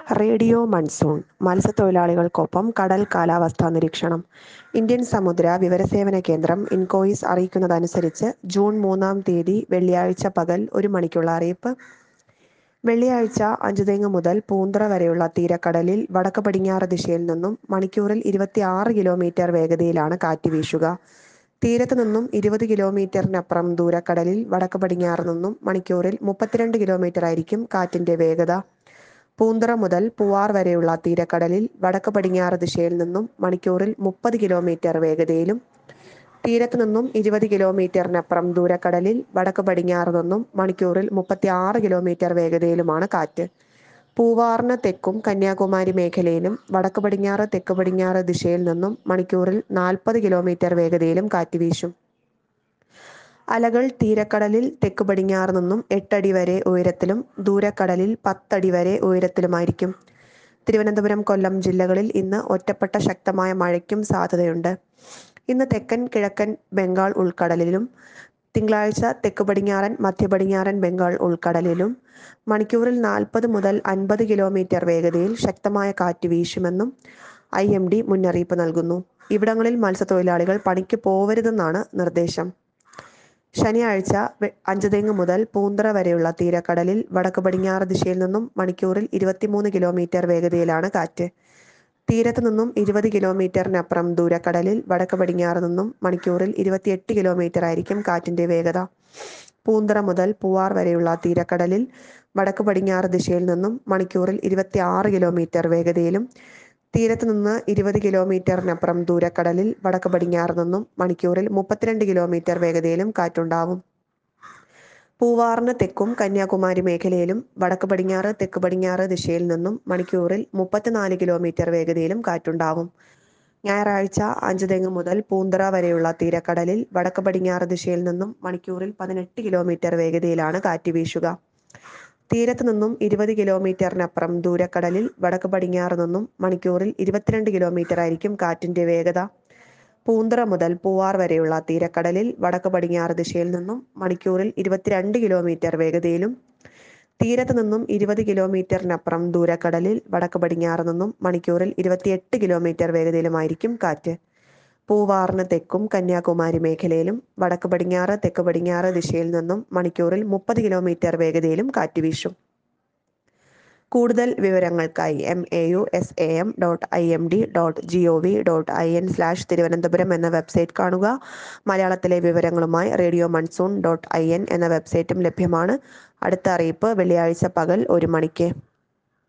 radio monsoon മത്സ്യത്തൊഴിലാളികൾക്കൊപ്പം കടൽ കാലാവസ്ഥാ നിരീക്ഷണം ഇന്ത്യൻ സമുദ്ര വിവരസേവന കേന്ദ്രം ഇൻകോയിസ് അറിയിക്കുന്നതനുസരിച്ച് ജൂൺ മൂന്നാം തീയതി വെള്ളിയാഴ്ച പകൽ ഒരു മണിക്കുള്ള അറിയിപ്പ് വെള്ളിയാഴ്ച അഞ്ചുതെങ്ങ് മുതൽ പൂന്തറ വരെയുള്ള തീരക്കടലിൽ വടക്ക് പടിഞ്ഞാറ് ദിശയിൽ നിന്നും മണിക്കൂറിൽ ഇരുപത്തിയാറ് കിലോമീറ്റർ വേഗതയിലാണ് കാറ്റ് വീശുക തീരത്ത് നിന്നും ഇരുപത് കിലോമീറ്ററിനപ്പുറം ദൂരക്കടലിൽ വടക്ക് പടിഞ്ഞാറ് നിന്നും മണിക്കൂറിൽ മുപ്പത്തിരണ്ട് കിലോമീറ്റർ ആയിരിക്കും കാറ്റിന്റെ വേഗത പൂന്തറ മുതൽ പൂവാർ വരെയുള്ള തീരക്കടലിൽ വടക്ക് പടിഞ്ഞാറ് ദിശയിൽ നിന്നും മണിക്കൂറിൽ മുപ്പത് കിലോമീറ്റർ വേഗതയിലും തീരത്ത് നിന്നും ഇരുപത് കിലോമീറ്ററിനപ്പുറം ദൂരക്കടലിൽ വടക്ക് പടിഞ്ഞാറ് നിന്നും മണിക്കൂറിൽ മുപ്പത്തി ആറ് കിലോമീറ്റർ വേഗതയിലുമാണ് കാറ്റ് പൂവാറിന് തെക്കും കന്യാകുമാരി മേഖലയിലും വടക്ക് പടിഞ്ഞാറ് തെക്ക് പടിഞ്ഞാറ് ദിശയിൽ നിന്നും മണിക്കൂറിൽ നാൽപ്പത് കിലോമീറ്റർ വേഗതയിലും കാറ്റ് വീശും അലകൾ തീരക്കടലിൽ തെക്ക് പടിഞ്ഞാറ് നിന്നും എട്ടടി വരെ ഉയരത്തിലും ദൂരക്കടലിൽ പത്തടി വരെ ഉയരത്തിലുമായിരിക്കും തിരുവനന്തപുരം കൊല്ലം ജില്ലകളിൽ ഇന്ന് ഒറ്റപ്പെട്ട ശക്തമായ മഴയ്ക്കും സാധ്യതയുണ്ട് ഇന്ന് തെക്കൻ കിഴക്കൻ ബംഗാൾ ഉൾക്കടലിലും തിങ്കളാഴ്ച തെക്ക് പടിഞ്ഞാറൻ മധ്യ പടിഞ്ഞാറൻ ബംഗാൾ ഉൾക്കടലിലും മണിക്കൂറിൽ നാൽപ്പത് മുതൽ അൻപത് കിലോമീറ്റർ വേഗതയിൽ ശക്തമായ കാറ്റ് വീശുമെന്നും ഐ എം ഡി മുന്നറിയിപ്പ് നൽകുന്നു ഇവിടങ്ങളിൽ മത്സ്യത്തൊഴിലാളികൾ പണിക്ക് പോവരുതെന്നാണ് നിർദ്ദേശം ശനിയാഴ്ച അഞ്ചുതെങ്ങ് മുതൽ പൂന്തറ വരെയുള്ള തീരക്കടലിൽ വടക്ക് പടിഞ്ഞാറ് ദിശയിൽ നിന്നും മണിക്കൂറിൽ ഇരുപത്തിമൂന്ന് കിലോമീറ്റർ വേഗതയിലാണ് കാറ്റ് തീരത്ത് നിന്നും ഇരുപത് കിലോമീറ്ററിനപ്പുറം ദൂരക്കടലിൽ വടക്ക് പടിഞ്ഞാറ് നിന്നും മണിക്കൂറിൽ ഇരുപത്തിയെട്ട് കിലോമീറ്റർ ആയിരിക്കും കാറ്റിന്റെ വേഗത പൂന്തറ മുതൽ പൂവാർ വരെയുള്ള തീരക്കടലിൽ വടക്ക് പടിഞ്ഞാറ് ദിശയിൽ നിന്നും മണിക്കൂറിൽ ഇരുപത്തി ആറ് കിലോമീറ്റർ വേഗതയിലും തീരത്ത് നിന്ന് ഇരുപത് കിലോമീറ്ററിനപ്പുറം ദൂരക്കടലിൽ വടക്ക് പടിഞ്ഞാറ് നിന്നും മണിക്കൂറിൽ മുപ്പത്തിരണ്ട് കിലോമീറ്റർ വേഗതയിലും കാറ്റുണ്ടാവും പൂവാറിന് തെക്കും കന്യാകുമാരി മേഖലയിലും വടക്ക് പടിഞ്ഞാറ് തെക്ക് പടിഞ്ഞാറ് ദിശയിൽ നിന്നും മണിക്കൂറിൽ മുപ്പത്തിനാല് കിലോമീറ്റർ വേഗതയിലും കാറ്റുണ്ടാവും ഞായറാഴ്ച അഞ്ചുതെങ്ങ് മുതൽ പൂന്തറ വരെയുള്ള തീരക്കടലിൽ വടക്ക് പടിഞ്ഞാറ് ദിശയിൽ നിന്നും മണിക്കൂറിൽ പതിനെട്ട് കിലോമീറ്റർ വേഗതയിലാണ് കാറ്റ് വീശുക തീരത്ത് നിന്നും ഇരുപത് കിലോമീറ്ററിനപ്പുറം ദൂരക്കടലിൽ വടക്ക് പടിഞ്ഞാറ് നിന്നും മണിക്കൂറിൽ ഇരുപത്തിരണ്ട് കിലോമീറ്റർ ആയിരിക്കും കാറ്റിന്റെ വേഗത പൂന്തറ മുതൽ പൂവാർ വരെയുള്ള തീരക്കടലിൽ വടക്ക് പടിഞ്ഞാറ് ദിശയിൽ നിന്നും മണിക്കൂറിൽ ഇരുപത്തിരണ്ട് കിലോമീറ്റർ വേഗതയിലും തീരത്ത് നിന്നും ഇരുപത് കിലോമീറ്ററിനപ്പുറം ദൂരക്കടലിൽ വടക്ക് പടിഞ്ഞാറ് നിന്നും മണിക്കൂറിൽ ഇരുപത്തിയെട്ട് കിലോമീറ്റർ വേഗതയിലുമായിരിക്കും കാറ്റ് പൂവാറിന് തെക്കും കന്യാകുമാരി മേഖലയിലും വടക്ക് പടിഞ്ഞാറ് തെക്ക് പടിഞ്ഞാറ് ദിശയിൽ നിന്നും മണിക്കൂറിൽ മുപ്പത് കിലോമീറ്റർ വേഗതയിലും കാറ്റ് വീശും കൂടുതൽ വിവരങ്ങൾക്കായി M A U S A M dot I M D dot G O V dot I N slash Thiruvananthapuram എന്ന വെബ്സൈറ്റ് കാണുക മലയാളത്തിലെ വിവരങ്ങളുമായി radio monsoon dot I N എന്ന വെബ്സൈറ്റും ലഭ്യമാണ് അടുത്ത അറിയിപ്പ് വെള്ളിയാഴ്ച പകൽ ഒരു മണിക്ക്